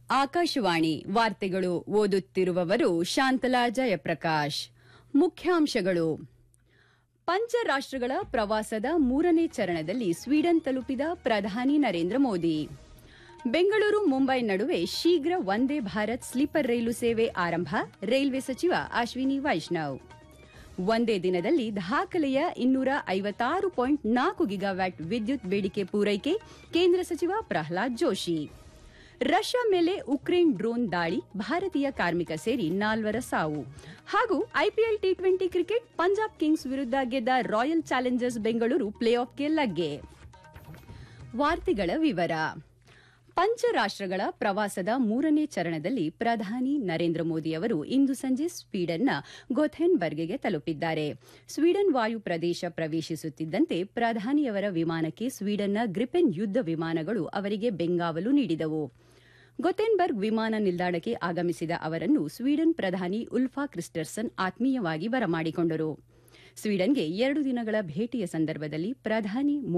ಆಕಾಶವಾಣಿ ವಾರ್ತೆಗಳು ಓದುತ್ತಿರುವವರು ಶಾಂತಲಾ ಜಯಪ್ರಕಾಶ್ ಮುಖ್ಯಾಂಶಗಳು ಪಂಚರಾಷ್ಟಗಳ ಪ್ರವಾಸದ ಮೂರನೇ ಚರಣದಲ್ಲಿ ಸ್ವೀಡನ್ ತಲುಪಿದ ಪ್ರಧಾನಿ ನರೇಂದ್ರ ಮೋದಿ ಬೆಂಗಳೂರು ಮುಂಬೈ ನಡುವೆ ಶೀಘ್ರ ವಂದೇ ಭಾರತ್ ಸ್ಲೀಪರ್ ರೈಲು ಸೇವೆ ಆರಂಭ ರೈಲ್ವೆ ಸಚಿವ ಅಶ್ವಿನಿ ವೈಷ್ಣವ್ ಒಂದೇ ದಿನದಲ್ಲಿ ದಾಖಲೆಯ ಇನ್ನೂರ ಐವತ್ತಾರು ಪಾಯಿಂಟ್ ನಾಲ್ಕು ಗಿಗಾವ್ಯಾಟ್ ವಿದ್ಯುತ್ ಬೇಡಿಕೆ ಪೂರೈಕೆ ಕೇಂದ್ರ ಸಚಿವ ಪ್ರಹ್ಲಾದ್ ಜೋಶಿ ರಷ್ಯಾ ಮೇಲೆ ಉಕ್ರೇನ್ ಡ್ರೋನ್ ದಾಳಿ ಭಾರತೀಯ ಕಾರ್ಮಿಕ ಸೇರಿ ನಾಲ್ವರ ಸಾವು ಹಾಗೂ IPL T twenty cricket Punjab kings ವಿರುದ್ಧ ಗೆದ್ದ ರಾಯಲ್ ಚಾಲೆಂಜರ್ಸ್ ಬೆಂಗಳೂರು ಪ್ಲೇ ಆಫ್ಗೆ ಲಗ್ಗೆ ವಾರ್ತೆಗಳ ವಿವರ ಪಂಚರಾಷ್ಟಗಳ ಪ್ರವಾಸದ ಮೂರನೇ ಚರಣದಲ್ಲಿ ಪ್ರಧಾನಿ ನರೇಂದ್ರ ಮೋದಿ ಅವರು ಇಂದು ಸಂಜೆ ಸ್ವೀಡನ್ನ ಗೊಥೆನ್ಬರ್ಗ್ಗೆ ತಲುಪಿದ್ದಾರೆ ಸ್ವೀಡನ್ ವಾಯು ಪ್ರದೇಶ ಪ್ರವೇಶಿಸುತ್ತಿದ್ದಂತೆ ಪ್ರಧಾನಿಯವರ ವಿಮಾನಕ್ಕೆ ಸ್ವೀಡನ್ನ ಗ್ರಿಪೆನ್ ಯುದ್ದ ವಿಮಾನಗಳು ಅವರಿಗೆ ಬೆಂಗಾವಲು ನೀಡಿದವು ಗೊಥೆನ್ಬರ್ಗ್ ವಿಮಾನ ನಿಲ್ದಾಣಕ್ಕೆ ಆಗಮಿಸಿದ ಅವರನ್ನು ಸ್ವೀಡನ್ ಪ್ರಧಾನಿ ಉಲ್ಫಾ ಕ್ರಿಸ್ಟರ್ಸನ್ ಆತ್ಮೀಯವಾಗಿ ಬರಮಾಡಿಕೊಂಡರು ಸ್ವೀಡನ್ಗೆ ಎರಡು ದಿನಗಳ ಭೇಟಿಯ ಸಂದರ್ಭದಲ್ಲಿ ಪ್ರಧಾನಿ